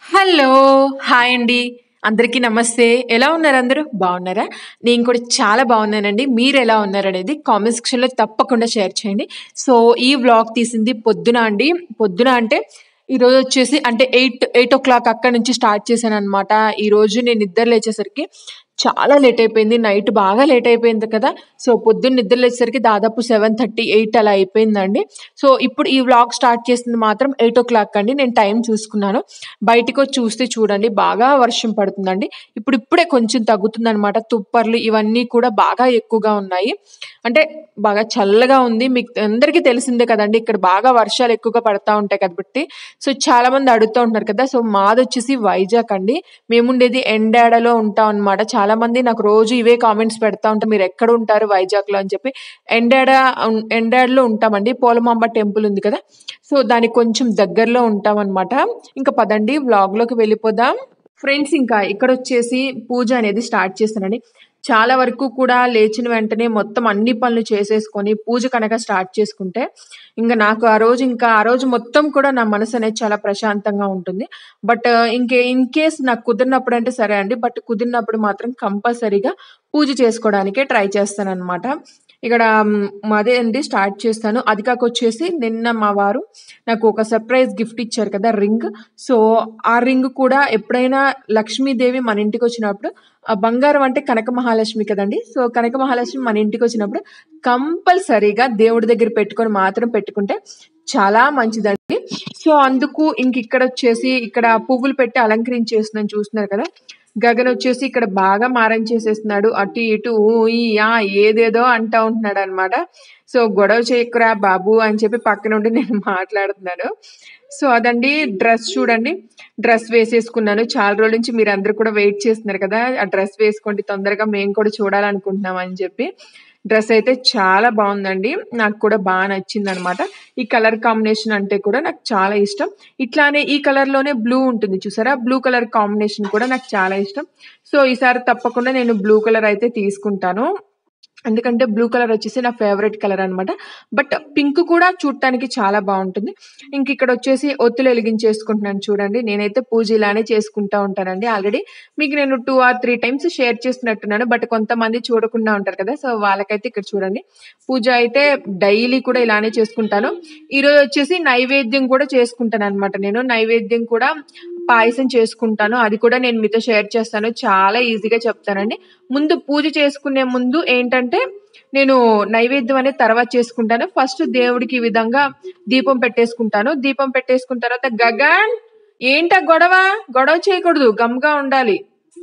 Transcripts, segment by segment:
hello hi అండి అందరికీ నమస్తే ఎలా ఉన్నారు అందరూ బాగున్నారా నేను కూడా చాలా బాగున్నానండి మీరు ఎలా ఉన్నారు అనేది కామెంట్ సెక్షన్లో తప్పకుండా షేర్ చేయండి సో ఈ వ్లాగ్ తీసింది పొద్దున అండి పొద్దున అంటే ఈరోజు వచ్చేసి అంటే ఎయిట్ ఎయిట్ ఓ క్లాక్ అక్కడ నుంచి స్టార్ట్ చేశాను అనమాట ఈరోజు నేను నిద్ర లేచేసరికి చాలా లేట్ అయిపోయింది నైట్ బాగా లేట్ అయిపోయింది కదా సో పొద్దున్న నిద్ర లేచేసరికి దాదాపు సెవెన్ థర్టీ ఎయిట్ అలా అయిపోయిందండి సో ఇప్పుడు ఈ వ్లాగ్ స్టార్ట్ చేసింది మాత్రం ఎయిట్ ఓ క్లాక్ అండి నేను టైం చూసుకున్నాను బయటికి వచ్చి చూస్తే చూడండి బాగా వర్షం పడుతుందండి ఇప్పుడు ఇప్పుడే కొంచెం తగ్గుతుంది అనమాట తుప్పర్లు ఇవన్నీ కూడా బాగా ఎక్కువగా ఉన్నాయి అంటే బాగా చల్లగా ఉంది మీకు అందరికీ తెలిసిందే కదండి ఇక్కడ బాగా వర్షాలు ఎక్కువగా పడతా ఉంటాయి కాబట్టి సో చాలా మంది అడుగుతూ ఉంటారు కదా సో మాది వచ్చేసి వైజాగ్ అండి మేముండేది ఎండాడలో ఉంటాం అనమాట చాలా మంది నాకు రోజు ఇవే కామెంట్స్ పెడతా ఉంటారు మీరు ఎక్కడ ఉంటారు వైజాగ్ లో అని చెప్పి ఎండాడ ఎండాడలో ఉంటామండి పోలమాంబ టెంపుల్ ఉంది కదా సో దానికి కొంచెం దగ్గరలో ఉంటాం అనమాట ఇంకా పదండి వ్లాగ్ లోకి వెళ్ళిపోదాం ఫ్రెండ్స్ ఇంకా ఇక్కడ వచ్చేసి పూజ అనేది స్టార్ట్ చేస్తానండి చాలా వరకు కూడా లేచిన వెంటనే మొత్తం అన్ని పనులు చేసేసుకొని పూజ కనుక స్టార్ట్ చేసుకుంటే ఇంకా నాకు ఆ రోజు ఇంకా ఆ రోజు మొత్తం కూడా నా మనసు అనేది చాలా ప్రశాంతంగా ఉంటుంది బట్ ఇంకే ఇన్ కేస్ నాకు కుదిరినప్పుడు అంటే సరే అండి బట్ కుదిరినప్పుడు మాత్రం కంపల్సరీగా పూజ చేసుకోవడానికే ట్రై చేస్తాను అనమాట ఇక్కడ మ్, అదే అండి స్టార్ట్ చేస్తాను అది కాక వచ్చేసి నిన్న మా వారు నాకు ఒక సర్ప్రైజ్ గిఫ్ట్ ఇచ్చారు కదా రింగ్ సో ఆ రింగ్ కూడా ఎప్పుడైనా లక్ష్మీదేవి మన ఇంటికి వచ్చినప్పుడు ఆ బంగారం అంటే కనక మహాలక్ష్మి కదండి సో కనక మహాలక్ష్మి మన ఇంటికి వచ్చినప్పుడు కంపల్సరీగా దేవుడి దగ్గర పెట్టుకొని మాత్రం పెట్టుకుంటే చాలా మంచిదండి సో అందుకు ఇంక ఇక్కడ వచ్చేసి ఇక్కడ పువ్వులు పెట్టి అలంకరించేస్తున్నాను చూస్తున్నారు కదా గగన్ వచ్చేసి ఇక్కడ బాగా మారం చేసేస్తున్నాడు అటు ఇటు ఊ, ఈ ఆ ఏదేదో అంటా ఉంటున్నాడు అనమాట సో గొడవ చేయకురా బాబు అని చెప్పి పక్క నుండి నేను మాట్లాడుతున్నాను సో అదండి డ్రెస్ చూడండి డ్రెస్ వేసేసుకున్నాను చాలా రోజుల నుంచి మీరు అందరు కూడా వెయిట్ చేస్తున్నారు కదా ఆ డ్రెస్ వేసుకోండి తొందరగా మేము కూడా చూడాలనుకుంటున్నాం అని చెప్పి డ్రెస్ అయితే చాలా బాగుందండి నాకు కూడా బాగా నచ్చింది అనమాట ఈ కలర్ కాంబినేషన్ అంటే కూడా నాకు చాలా ఇష్టం ఇట్లానే ఈ కలర్ లోనే బ్లూ ఉంటుంది చూసారా బ్లూ కలర్ కాంబినేషన్ కూడా నాకు చాలా ఇష్టం సో ఈసారి తప్పకుండా నేను బ్లూ కలర్ అయితే తీసుకుంటాను ఎందుకంటే బ్లూ కలర్ వచ్చేసి నా ఫేవరెట్ కలర్ అన్నమాట బట్ పింక్ కూడా చూడటానికి చాలా బాగుంటుంది ఇంక ఇక్కడ వచ్చేసి ఒత్తులు వెలిగించేసుకుంటున్నాను చూడండి నేనైతే పూజ ఇలానే చేసుకుంటా ఉంటానండి ఆల్రెడీ మీకు నేను two or three times share చేస్తున్నట్టున్నాను బట్ కొంతమంది చూడకుండా ఉంటారు కదా సో వాళ్ళకైతే ఇక్కడ చూడండి పూజ అయితే డైలీ కూడా ఇలానే చేసుకుంటాను ఈరోజు వచ్చేసి నైవేద్యం కూడా చేసుకుంటాను అనమాట నేను నైవేద్యం కూడా పాయసం చేసుకుంటాను అది కూడా నేను మీతో షేర్ చేస్తాను చాలా ఈజీగా చెప్తానండి ముందు పూజ చేసుకునే ముందు ఏంటంటే నేను నైవేద్యం అనేది తర్వాత చేసుకుంటాను ఫస్ట్ దేవుడికి ఈ విధంగా దీపం పెట్టేసుకుంటాను దీపం పెట్టేసుకున్న తర్వాత గగన్ ఏంటా గొడవ గొడవ చేయకూడదు గమ్గా ఉండాలి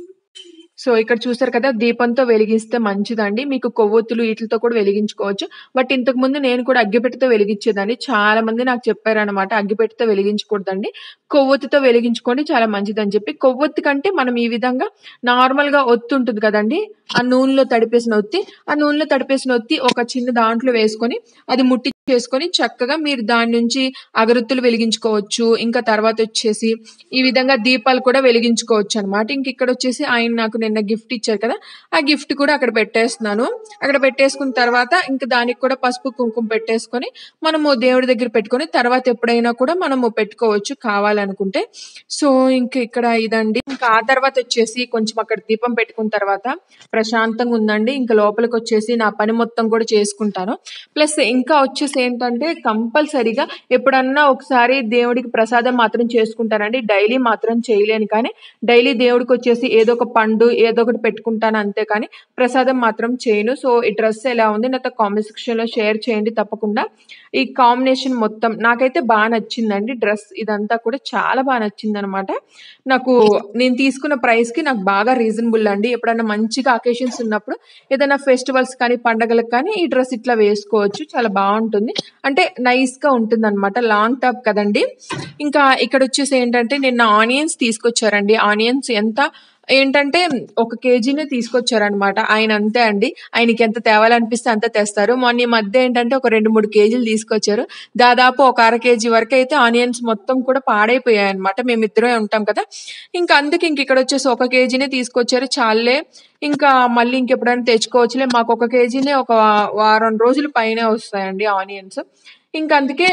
సో ఇక్కడ చూసారు కదా దీపంతో వెలిగిస్తే మంచిదండి మీకు కొవ్వొత్తులు వీటితో కూడా వెలిగించుకోవచ్చు బట్ ఇంతకు ముందు నేను కూడా అగ్గిపెట్టెతో వెలిగించేదాన్ని చాలా మంది నాకు చెప్పారనమాట అగ్గిపెట్టెతో వెలిగించకూడదండి కొవ్వొత్తితో వెలిగించుకోండి చాలా మంచిదని చెప్పి కొవ్వొత్తి కంటే మనం ఈ విధంగా నార్మల్ గా ఒత్తి ఉంటుంది కదండి ఆ నూనెలో తడిపేసిన ఒత్తి ఆ నూనెలో తడిపేసిన ఒత్తి ఒక చిన్న దాంట్లో వేసుకొని అది ముట్టి చేసుకొని చక్కగా మీరు దాని నుంచి అగరొత్తులు వెలిగించుకోవచ్చు ఇంకా తర్వాత వచ్చేసి ఈ విధంగా దీపాలు కూడా వెలిగించుకోవచ్చు అనమాట ఇంక ఇక్కడ వచ్చేసి ఆయన నాకు నిన్న గిఫ్ట్ ఇచ్చారు కదా ఆ గిఫ్ట్ కూడా అక్కడ పెట్టేస్తున్నాను అక్కడ పెట్టేసుకున్న తర్వాత ఇంకా దానికి కూడా పసుపు కుంకుమ పెట్టేసుకొని మనము దేవుడి దగ్గర పెట్టుకొని తర్వాత ఎప్పుడైనా కూడా మనము పెట్టుకోవచ్చు కావాలనుకుంటే సో ఇంక ఇక్కడ ఇదండి ఇంకా ఆ తర్వాత వచ్చేసి కొంచెం అక్కడ దీపం పెట్టుకున్న తర్వాత ప్రశాంతంగా ఉందండి ఇంకా లోపలికి వచ్చేసి నా పని మొత్తం కూడా చేసుకుంటాను ప్లస్ ఇంకా వచ్చేసి ఏంటంటే కంపల్సరీగా ఎప్పుడన్నా ఒకసారి దేవుడికి ప్రసాదం మాత్రం చేసుకుంటానండి డైలీ మాత్రం చేయలేను కానీ డైలీ దేవుడికి వచ్చేసి ఏదో ఒక పండు ఏదో ఒకటి పెట్టుకుంటాను అంతే కానీ ప్రసాదం మాత్రం చేయను సో ఈ డ్రెస్ ఎలా ఉంది నాతో కామెంట్ సెక్షన్ లో షేర్ చేయండి తప్పకుండా ఈ కాంబినేషన్ మొత్తం నాకైతే బాగా నచ్చిందండి డ్రెస్ ఇదంతా కూడా చాలా బాగా నచ్చింది అనమాట నాకు నేను తీసుకున్న ప్రైస్ కి నాకు బాగా రీజనబుల్ అండి ఎప్పుడైనా మంచిగా అకేషన్స్ ఉన్నప్పుడు ఏదైనా ఫెస్టివల్స్ కానీ పండగలకు కానీ ఈ డ్రెస్ ఇట్లా వేసుకోవచ్చు చాలా బాగుంటుంది అంటే నైస్ గా ఉంటుంది అనమాట లాంగ్ టాప్ కదండి ఇంకా ఇక్కడ వచ్చేసి ఏంటంటే నిన్న ఆనియన్స్ తీసుకొచ్చారండి ఆనియన్స్ ఎంత ఏంటంటే ఒక కేజీనే తీసుకొచ్చారనమాట ఆయన అంతే అండి ఆయనకి ఎంత తేవాలనిపిస్తే అంత తెస్తారు మొన్న ఈ మధ్య ఏంటంటే ఒక రెండు మూడు కేజీలు తీసుకొచ్చారు దాదాపు ఒక అర కేజీ వరకు అయితే ఆనియన్స్ మొత్తం కూడా పాడైపోయాయి అనమాట మేమిద్దరే ఉంటాం కదా ఇంకా అందుకే ఇంక ఇక్కడ వచ్చేసి ఒక కేజీనే తీసుకొచ్చారు చాలే ఇంకా మళ్ళీ ఇంకెప్పుడైనా తెచ్చుకోవచ్చులే మాకు ఒక కేజీనే ఒక వారం రోజుల పైనే వస్తాయండి ఆనియన్స్ ఇంక అందుకే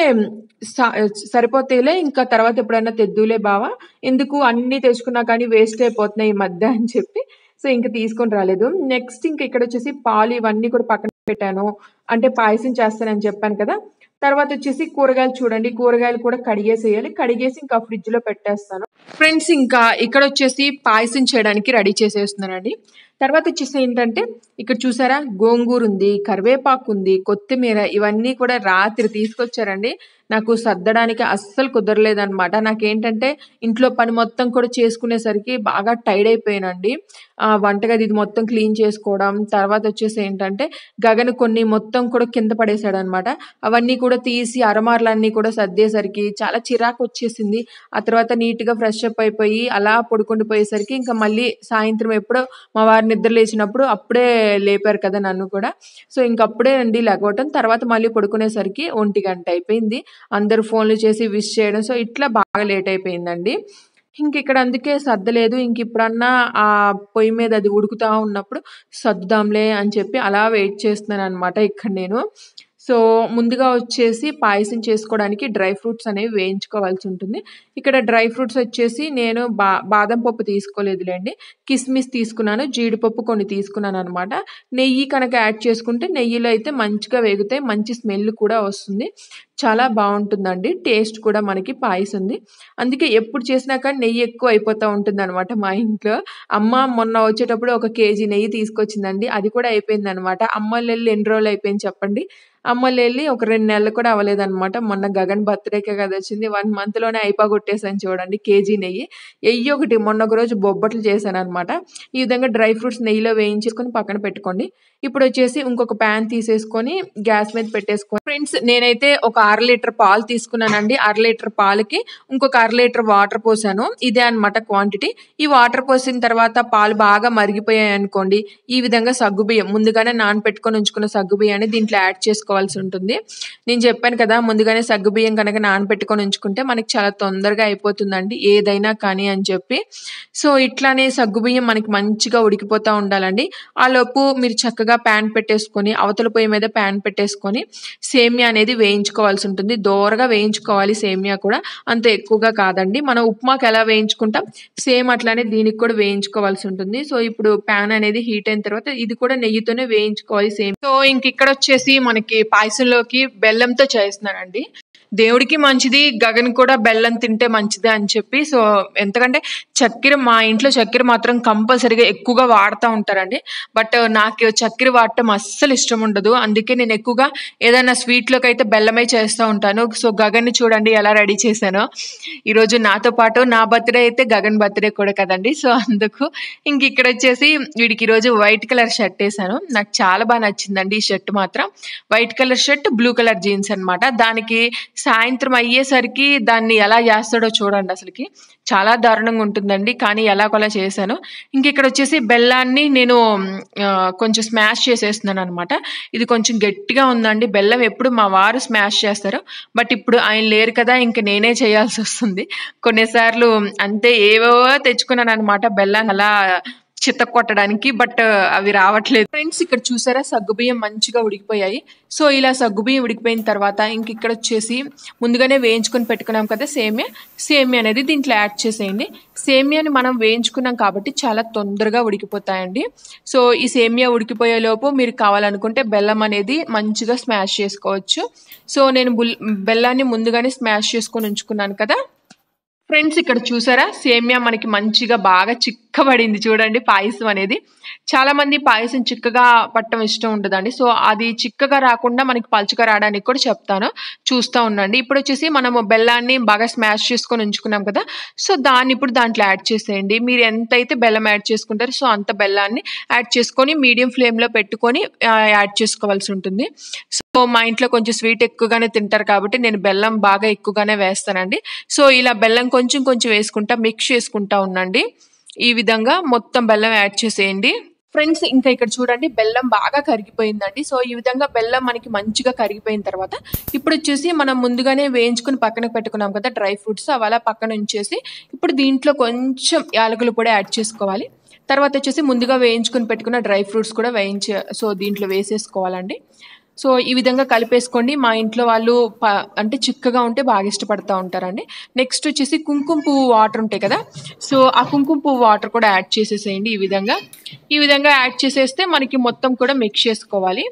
స- సరిపోతేలే ఇంకా తర్వాత ఎప్పుడైనా తెద్దులే బావా ఎందుకు అన్ని తెచ్చుకున్నా కానీ వేస్ట్ అయిపోతున్నాయి ఈ మధ్య అని చెప్పి సో ఇంకా తీసుకొని రాలేదు నెక్స్ట్ ఇంకా ఇక్కడ వచ్చేసి పాలు ఇవన్నీ కూడా పక్కన పెట్టాను అంటే పాయసం చేస్తానని చెప్పాను కదా తర్వాత వచ్చేసి కూరగాయలు చూడండి కూరగాయలు కూడా కడిగేసేయాలి కడిగేసి ఇంకా ఫ్రిడ్జ్ లో పెట్టేస్తాను ఫ్రెండ్స్ ఇంకా ఇక్కడ వచ్చేసి పాయసం చేయడానికి రెడీ చేసేస్తున్నానండి తర్వాత వచ్చేసి ఏంటంటే ఇక్కడ చూసారా గోంగూర ఉంది కరివేపాకు ఉంది కొత్తిమీర ఇవన్నీ కూడా రాత్రి తీసుకొచ్చారండి నాకు సర్దడానికి అస్సలు కుదరలేదనమాట నాకేంటంటే ఇంట్లో పని మొత్తం కూడా చేసుకునేసరికి బాగా టైర్డ్ అయిపోయానండి ఆ, వంటగది ఇది మొత్తం క్లీన్ చేసుకోవడం తర్వాత వచ్చేసి ఏంటంటే గగన్ కొన్ని మొత్తం కూడా కింద పడేశాడు అనమాట అవన్నీ కూడా తీసి అరమార్లన్నీ కూడా సర్దేసరికి చాలా చిరాకు వచ్చేసింది ఆ తర్వాత నీట్ గా ఫ్రెష్ అప్ అయిపోయి అలా పడుకుండి పోయేసరికి ఇంకా మళ్ళీ సాయంత్రం ఎప్పుడో మా వారు నిద్ర లేచినప్పుడు అప్పుడే లేపారు కదా నన్ను కూడా సో ఇంకప్పుడే అండి లేకపోవటం తర్వాత మళ్ళీ పడుకునేసరికి ఒంటి గంట అయిపోయింది అందరూ ఫోన్లు చేసి విష్ చేయడం సో ఇట్లా బాగా లేట్ అయిపోయిందండి ఇంక ఇక్కడ అందుకే సర్దలేదు ఇంక ఇప్పుడన్నా ఆ పొయ్యి మీద అది ఉడుకుతా ఉన్నప్పుడు సర్దుదాంలే అని చెప్పి అలా వెయిట్ చేస్తున్నాను అనమాట ఇక్కడ నేను సో ముందుగా వచ్చేసి పాయసం చేసుకోవడానికి డ్రై ఫ్రూట్స్ అనేవి వేయించుకోవాల్సి ఉంటుంది ఇక్కడ డ్రై ఫ్రూట్స్ వచ్చేసి నేను బా బాదం పప్పు తీసుకోలేదులేండి కిస్మిస్ తీసుకున్నాను జీడిపప్పు కొన్ని తీసుకున్నాను అనమాట నెయ్యి కనుక యాడ్ చేసుకుంటే నెయ్యిలో అయితే మంచిగా వేగుతాయి మంచి స్మెల్ కూడా వస్తుంది చాలా బాగుంటుందండి టేస్ట్ కూడా మనకి పాయసంది అందుకే ఎప్పుడు చేసినా కానీ నెయ్యి ఎక్కువ అయిపోతూ ఉంటుంది అనమాట మా ఇంట్లో అమ్మ మొన్న వచ్చేటప్పుడు ఒక కేజీ నెయ్యి తీసుకొచ్చిందండి అది కూడా అయిపోయింది అనమాట అమ్మ వెళ్ళి ఎన్ని రోజులు అయిపోయింది చెప్పండి అమ్మ వెళ్ళి ఒక రెండు నెలలు కూడా అవ్వలేదన్నమాట మొన్న గగన్ బర్త్డేకే కదా వచ్చింది వన్ మంత్ లోనే అయిపోగొట్టేసాను చూడండి కేజీ నెయ్యి నెయ్యి ఒకటి మొన్న ఒక రోజు బొబ్బట్లు చేశాను అనమాట ఈ విధంగా డ్రై ఫ్రూట్స్ నెయ్యిలో వేయించేసుకొని పక్కన పెట్టుకోండి ఇప్పుడు వచ్చేసి ఇంకొక ప్యాన్ తీసేసుకొని గ్యాస్ మీద పెట్టేసుకొని ఫ్రెండ్స్ నేనైతే ఒక అర లీటర్ పాలు తీసుకున్నానండి అర లీటర్ పాలకి ఇంకొక అర లీటర్ వాటర్ పోసాను ఇదే అన్నమాట క్వాంటిటీ ఈ వాటర్ పోసిన తర్వాత పాలు బాగా మరిగిపోయాయి అనుకోండి ఈ విధంగా సగ్గుబియ్యం ముందుగానే నానపెట్టుకొని ఉంచుకున్న సగ్గుబియ్యాన్ని దీంట్లో యాడ్ చేసుకోవాల్సి ఉంటుంది నేను చెప్పాను కదా ముందుగానే సగ్గుబియ్యం కనుక నానపెట్టుకొని ఉంచుకుంటే మనకి చాలా తొందరగా అయిపోతుందండి ఏదైనా కానీ అని చెప్పి సో ఇట్లానే సగ్గుబియ్యం మనకి మంచిగా ఉడికిపోతూ ఉండాలండి ఆ లోపు మీరు చక్కగా ప్యాన్ పెట్టేసుకొని అవతల పొయ్యి మీద ప్యాన్ పెట్టేసుకొని సేమియా అనేది వేయించుకోవాల్సి ఉంటుంది దోరగా వేయించుకోవాలి సేమియా కూడా అంత ఎక్కువగా కాదండి మనం ఉప్మాకి ఎలా వేయించుకుంటాం సేమ్ అట్లానే దీనికి కూడా వేయించుకోవాల్సి ఉంటుంది సో ఇప్పుడు ప్యాన్ అనేది హీట్ అయిన తర్వాత ఇది కూడా నెయ్యితోనే వేయించుకోవాలి సేమ్ సో ఇంక ఇక్కడ వచ్చేసి మనకి పాయసంలోకి బెల్లంతో చేస్తున్నానండి దేవుడికి మంచిది గగన్ కూడా బెల్లం తింటే మంచిది అని చెప్పి సో ఎందుకంటే చక్కెర మా ఇంట్లో చక్కెర మాత్రం కంపల్సరీగా ఎక్కువగా వాడుతూ ఉంటారండి బట్ నాకు చక్కెర వాడటం అస్సలు ఇష్టం ఉండదు అందుకే నేను ఎక్కువగా ఏదైనా స్వీట్లోకి అయితే బెల్లమే చేస్తూ ఉంటాను సో గగన్ని చూడండి ఎలా రెడీ చేశానో ఈరోజు నాతో పాటు నా బర్త్డే అయితే గగన్ బర్త్డే కూడా కదండి సో అందుకు ఇంక ఇక్కడ వచ్చేసి వీడికి ఈరోజు వైట్ కలర్ షర్ట్ వేసాను నాకు చాలా బాగా నచ్చిందండి ఈ షర్ట్ మాత్రం white colour shirt blue colour jeans అన్నమాట దానికి సాయంత్రం అయ్యేసరికి దాన్ని ఎలా చేస్తాడో చూడండి అసలుకి చాలా దారుణంగా ఉంటుందండి కానీ ఎలాగోలా చేశాను ఇంక ఇక్కడ వచ్చేసి బెల్లాన్ని నేను ఆ, కొంచెం స్మాష్ చేసేస్తున్నాను అనమాట ఇది కొంచెం గట్టిగా ఉందండి బెల్లం ఎప్పుడు మా వారు స్మాష్ చేస్తారు బట్ ఇప్పుడు ఆయన లేరు కదా ఇంక నేనే చేయాల్సి వస్తుంది కొన్నిసార్లు అంతే ఏవో తెచ్చుకున్నాను అనమాట బెల్లాన్ని అలా చిత్త కొట్టడానికి బట్ అవి రావట్లేదు ఫ్రెండ్స్ ఇక్కడ చూసారా సగ్గుబియ్యం మంచిగా ఉడికిపోయాయి సో ఇలా సగ్గుబియ్యం ఉడికిపోయిన తర్వాత ఇంక ఇక్కడ వచ్చేసి ముందుగానే వేయించుకొని పెట్టుకున్నాం కదా సేమియా సేమియా అనేది దీంట్లో యాడ్ చేసేయండి సేమియాని మనం వేయించుకున్నాం కాబట్టి చాలా తొందరగా ఉడికిపోతాయండి సో ఈ సేమియా ఉడికిపోయే లోపు మీరు కావాలనుకుంటే బెల్లం అనేది మంచిగా స్మాష్ చేసుకోవచ్చు సో నేను బుల్ బెల్లాన్ని ముందుగానే స్మాష్ చేసుకొని ఉంచుకున్నాను కదా ఫ్రెండ్స్ ఇక్కడ చూసారా సేమియా మనకి మంచిగా బాగా చిక్కబడింది చూడండి పాయసం అనేది చాలా మంది పాయసం చిక్కగా పట్టడం ఇష్టం ఉంటుందండి సో అది చిక్కగా రాకుండా మనకి పలుచగా రావడానికి కూడా చెప్తాను చూస్తూ ఉండండి ఇప్పుడు వచ్చేసి మనము బెల్లాన్ని బాగా స్మాష్ చేసుకొని ఉంచుకున్నాం కదా సో దాన్ని ఇప్పుడు దాంట్లో యాడ్ చేసేయండి మీరు ఎంతైతే బెల్లం యాడ్ చేసుకుంటారో సో అంత బెల్లాన్ని యాడ్ చేసుకొని మీడియం ఫ్లేమ్లో పెట్టుకొని ఆ, యాడ్ చేసుకోవాల్సి ఉంటుంది సో మా ఇంట్లో కొంచెం స్వీట్ ఎక్కువగానే తింటారు కాబట్టి నేను బెల్లం బాగా ఎక్కువగానే వేస్తానండి సో ఇలా బెల్లం కొంచెం కొంచెం వేసుకుంటా మిక్స్ చేసుకుంటా ఉండండి ఈ విధంగా మొత్తం బెల్లం యాడ్ చేసేయండి ఫ్రెండ్స్ ఇంకా ఇక్కడ చూడండి బెల్లం బాగా కరిగిపోయిందండి సో ఈ విధంగా బెల్లం మనకి మంచిగా కరిగిపోయిన తర్వాత ఇప్పుడు వచ్చేసి మనం ముందుగానే వేయించుకుని పక్కన పెట్టుకున్నాం కదా డ్రై ఫ్రూట్స్ అవి అలా పక్కన ఉంచేసి ఇప్పుడు దీంట్లో కొంచెం యాలకులు కూడా యాడ్ చేసుకోవాలి తర్వాత వచ్చేసి ముందుగా వేయించుకుని పెట్టుకున్న డ్రై ఫ్రూట్స్ కూడా వేయించే సో దీంట్లో వేసేసుకోవాలండి సో ఈ విధంగా కలిపేసుకోండి మా ఇంట్లో వాళ్ళు ప అంటే చిక్కగా ఉంటే బాగా ఇష్టపడతా ఉంటారండి నెక్స్ట్ వచ్చేసి కుంకుమ పువ్వు వాటర్ ఉంటాయి కదా సో ఆ కుంకుమ పువ్వు వాటర్ కూడా యాడ్ చేసేసేయండి ఈ విధంగా ఈ విధంగా యాడ్ చేసేస్తే మనకి మొత్తం కూడా మిక్స్ చేసుకోవాలి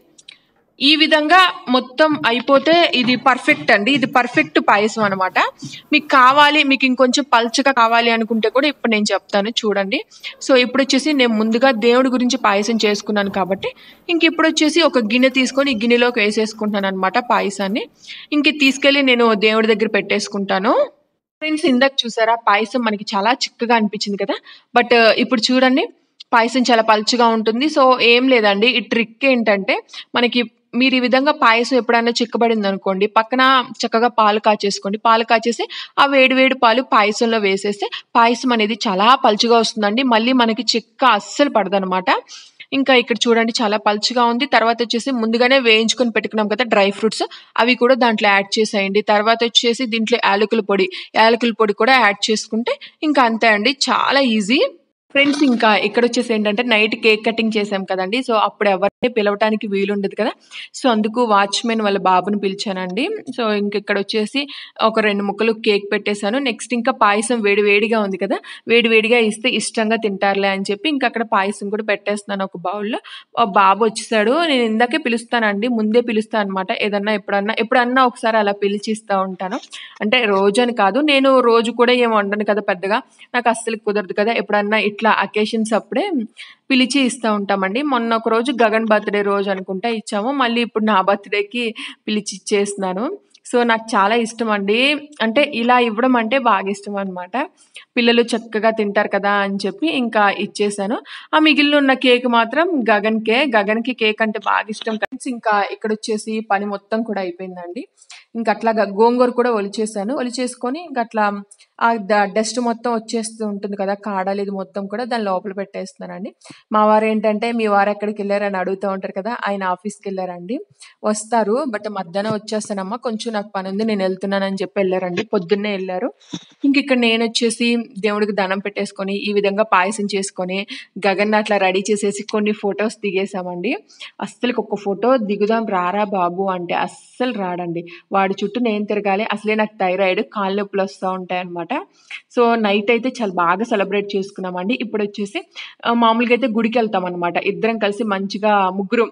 ఈ విధంగా మొత్తం అయిపోతే ఇది పర్ఫెక్ట్ అండి ఇది పర్ఫెక్ట్ పాయసం అనమాట మీకు కావాలి మీకు ఇంకొంచెం పల్చగా కావాలి అనుకుంటే కూడా ఇప్పుడు నేను చెప్తాను చూడండి సో ఇప్పుడు వచ్చేసి నేను ముందుగా దేవుడి గురించి పాయసం చేసుకున్నాను కాబట్టి ఇంక ఇప్పుడు వచ్చేసి ఒక గిన్నె తీసుకొని ఈ గిన్నెలోకి వేసేసుకుంటున్నాను అనమాట పాయసాన్ని ఇంక తీసుకెళ్ళి నేను దేవుడి దగ్గర పెట్టేసుకుంటాను ఫ్రెండ్స్ ఇందాక చూసారా పాయసం మనకి చాలా చిక్కగా అనిపించింది కదా బట్ ఇప్పుడు చూడండి పాయసం చాలా పలుచగా ఉంటుంది సో ఏం లేదండి ఈ ట్రిక్ ఏంటంటే మనకి మీరు ఈ విధంగా పాయసం ఎప్పుడైనా చిక్కబడింది అనుకోండి పక్కన చక్కగా పాలు కాచేసుకోండి పాలు కాచేసి ఆ వేడి వేడి పాలు పాయసంలో వేసేస్తే పాయసం అనేది చాలా పలుచగా వస్తుందండి మళ్ళీ మనకి చిక్క అస్సలు పడదనమాట ఇంకా ఇక్కడ చూడండి చాలా పలుచగా ఉంది తర్వాత వచ్చేసి ముందుగానే వేయించుకొని పెట్టుకున్నాం కదా డ్రై ఫ్రూట్స్ అవి కూడా దాంట్లో యాడ్ చేసేయండి తర్వాత వచ్చేసి దీంట్లో యాలకుల పొడి యాలకుల పొడి కూడా యాడ్ చేసుకుంటే ఇంకా అంతే అండి చాలా ఈజీ ఫ్రెండ్స్ ఇంకా ఇక్కడ వచ్చేసి ఏంటంటే నైట్ కేక్ కటింగ్ చేసాం కదండి సో అప్పుడు ఎవరిని పిలవటానికి వీలుండదు కదా సో అందుకు వాచ్మెన్ వాళ్ళ బాబుని పిలిచానండి సో ఇంక ఇక్కడ వచ్చేసి ఒక రెండు ముక్కలు కేక్ పెట్టేశాను నెక్స్ట్ ఇంకా పాయసం వేడి వేడిగా ఉంది కదా వేడి వేడిగా ఇస్తే ఇష్టంగా తింటారులే అని చెప్పి ఇంకా అక్కడ పాయసం కూడా పెట్టేస్తున్నాను ఒక బౌల్లో బాబు వచ్చేసాడు నేను ఇందాకే పిలుస్తానండి ముందే పిలుస్తాను అనమాట ఏదన్నా ఎప్పుడన్నా ఎప్పుడన్నా ఒకసారి అలా పిలిచి ఇస్తూ ఉంటాను అంటే రోజు అని కాదు నేను రోజు కూడా ఏం వండను కదా పెద్దగా నాకు అస్సలు కుదరదు కదా ఎప్పుడన్నా ఇట్లా అకేషన్స్ అప్పుడే పిలిచి ఇస్తూ ఉంటామండి మొన్న ఒక రోజు గగన్ బర్త్డే రోజు అనుకుంటా ఇచ్చాము మళ్ళీ ఇప్పుడు నా బర్త్డేకి పిలిచి ఇచ్చేస్తున్నాను సో నాకు చాలా ఇష్టం అండి అంటే ఇలా ఇవ్వడం అంటే బాగా ఇష్టం అనమాట పిల్లలు చక్కగా తింటారు కదా అని చెప్పి ఇంకా ఇచ్చేసాను ఆ మిగిలిన ఉన్న కేక్ మాత్రం గగన్కే గగన్కి కేక్ అంటే బాగా ఇష్టం ఫ్రెండ్స్ ఇంకా ఇక్కడ వచ్చేసి పని మొత్తం కూడా అయిపోయిందండి ఇంకా అట్లాగా గోంగూర కూడా ఒలిచేసాను ఒలిచేసుకొని ఇంకా అట్లా ఆ డస్ట్ మొత్తం వచ్చేస్తూ ఉంటుంది కదా కాడలు ఇది మొత్తం కూడా దాని లోపల పెట్టేస్తున్నానండి మా వారు ఏంటంటే మీ వారు ఎక్కడికి వెళ్ళారని అడుగుతూ ఉంటారు కదా ఆయన ఆఫీస్కి వెళ్ళారండి వస్తారు బట్ మధ్యాహ్నం వచ్చేస్తానమ్మా కొంచెం నాకు పని ఉంది నేను వెళ్తున్నానని చెప్పి వెళ్ళారండి పొద్దున్నే వెళ్ళారు ఇంక ఇక్కడ నేను వచ్చేసి దేవుడికి దండం పెట్టేసుకొని ఈ విధంగా పాయసం చేసుకొని గగన్ అట్లా రెడీ చేసేసి కొన్ని ఫొటోస్ దిగేసామండి అస్సలు ఒక ఫోటో దిగుదాం రారా బాబు అంటే అస్సలు రాడండి వాడి చుట్టూ నేను తిరగాలి అసలే నాకు థైరాయిడ్ కాళ్ళ నొప్పులు వస్తూ ఉంటాయి అనమాట సో నైట్ అయితే చాలా బాగా సెలబ్రేట్ చేసుకున్నామండి ఇప్పుడు వచ్చేసి ఆ, మామూలుగా అయితే గుడికి వెళ్తాం అనమాట ఇద్దరం కలిసి మంచిగా ముగ్గురం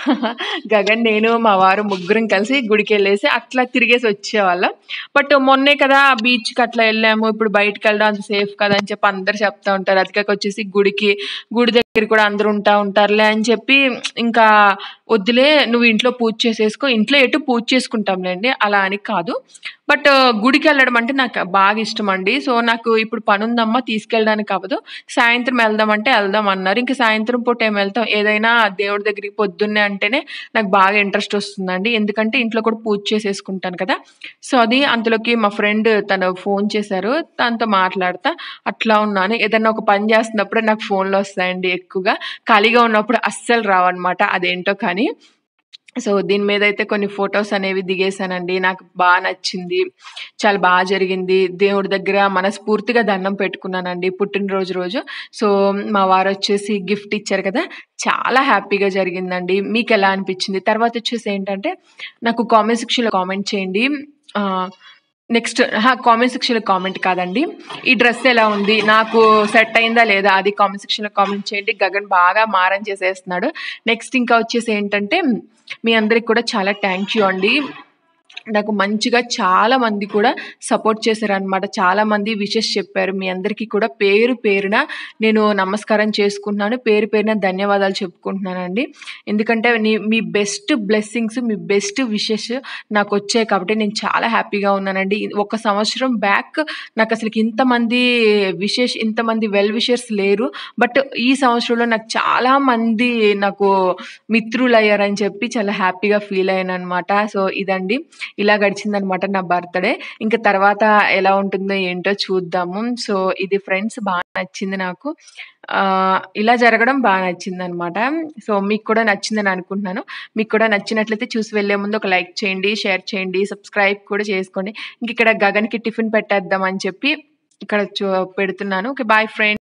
గగన్ నేను మా వారు ముగ్గురం కలిసి గుడికి వెళ్ళేసి అట్లా తిరిగేసి వచ్చేవాళ్ళం బట్ మొన్నే కదా బీచ్కి అట్లా వెళ్ళాము ఇప్పుడు బయటకు వెళ్ళడం అంత సేఫ్ కదా అని చెప్పి అందరు చెప్తా ఉంటారు అదికాక వచ్చేసి గుడికి గుడి దగ్గర కూడా అందరూ ఉంటా ఉంటారులే అని చెప్పి ఇంకా వద్దులే నువ్వు ఇంట్లో పూజ చేసేసుకో ఇంట్లో ఎటు పూజ చేసుకుంటాంలేండి అలా అని కాదు బట్ గుడికి వెళ్ళడం అంటే నాకు బాగా ఇష్టం అండి సో నాకు ఇప్పుడు పని ఉందమ్మా తీసుకెళ్ళడానికి అవ్వదు సాయంత్రం వెళ్దాం అంటే వెళ్దాం అన్నారు ఇంకా సాయంత్రం పూట ఏం వెళ్తాం ఏదైనా దేవుడి దగ్గరికి పొద్దున్నే అంటేనే నాకు బాగా ఇంట్రెస్ట్ వస్తుందండి ఎందుకంటే ఇంట్లో కూడా పూజ చేసేసుకుంటాను కదా సో అది అంతలోకి మా ఫ్రెండ్ తను ఫోన్ చేశారు తనతో మాట్లాడతా అట్లా ఉన్నాను ఏదైనా ఒక పని చేస్తున్నప్పుడే నాకు ఫోన్లు వస్తాయండి ఎక్కువగా ఖాళీగా ఉన్నప్పుడు అస్సలు రావన్నమాట అదేంటో కానీ సో దీని మీద అయితే కొన్ని ఫొటోస్ అనేవి దిగేశానండి నాకు బాగా నచ్చింది చాలా బాగా జరిగింది దేవుడి దగ్గర మనస్ఫూర్తిగా దండం పెట్టుకున్నానండి పుట్టినరోజు రోజు సో మా వారు వచ్చేసి గిఫ్ట్ ఇచ్చారు కదా చాలా హ్యాపీగా జరిగిందండి మీకు ఎలా అనిపించింది తర్వాత వచ్చేసి ఏంటంటే నాకు కామెంట్ సెక్షన్లో కామెంట్ చేయండి నెక్స్ట్ కామెంట్ సెక్షన్లో కామెంట్ కాదండి ఈ డ్రెస్ ఎలా ఉంది నాకు సెట్ అయిందా లేదా అది కామెంట్ సెక్షన్లో కామెంట్ చేయండి గగన్ బాగా మారం చేసేస్తున్నాడు నెక్స్ట్ ఇంకా వచ్చేసి ఏంటంటే మీ అందరికి కూడా చాలా థ్యాంక్ యూ అండి నాకు మంచిగా చాలా మంది కూడా సపోర్ట్ చేశారనమాట చాలా మంది విషెస్ చెప్పారు మీ అందరికీ కూడా పేరు పేరున నేను నమస్కారం చేసుకుంటున్నాను పేరు పేరున ధన్యవాదాలు చెప్పుకుంటున్నానండి ఎందుకంటే నీ మీ బెస్ట్ బ్లెస్సింగ్స్ మీ బెస్ట్ విషెస్ నాకు వచ్చాయి కాబట్టి నేను చాలా హ్యాపీగా ఉన్నానండి ఒక సంవత్సరం బ్యాక్ నాకు అసలు ఇంతమంది విషెస్ ఇంతమంది వెల్ విషర్స్ లేరు బట్ ఈ సంవత్సరంలో నాకు చాలా మంది నాకు మిత్రులు అయ్యారని చెప్పి చాలా హ్యాపీగా ఫీల్ అయ్యాను అనమాట సో ఇదండి ఇలా గడిచిందనమాట నా బర్త్డే ఇంకా తర్వాత ఎలా ఉంటుందో ఏంటో చూద్దాము సో ఇది ఫ్రెండ్స్ బాగా నచ్చింది నాకు ఆ, ఇలా జరగడం బాగా నచ్చింది అనమాట సో మీకు కూడా నచ్చిందని అనుకుంటున్నాను మీకు కూడా నచ్చినట్లయితే చూసి వెళ్ళే ముందు ఒక లైక్ చేయండి షేర్ చేయండి సబ్స్క్రైబ్ కూడా చేసుకోండి ఇంక ఇక్కడ గగన్కి టిఫిన్ పెట్టేద్దాం అని చెప్పి ఇక్కడ చూ పెడుతున్నాను ఓకే బాయ్ ఫ్రెండ్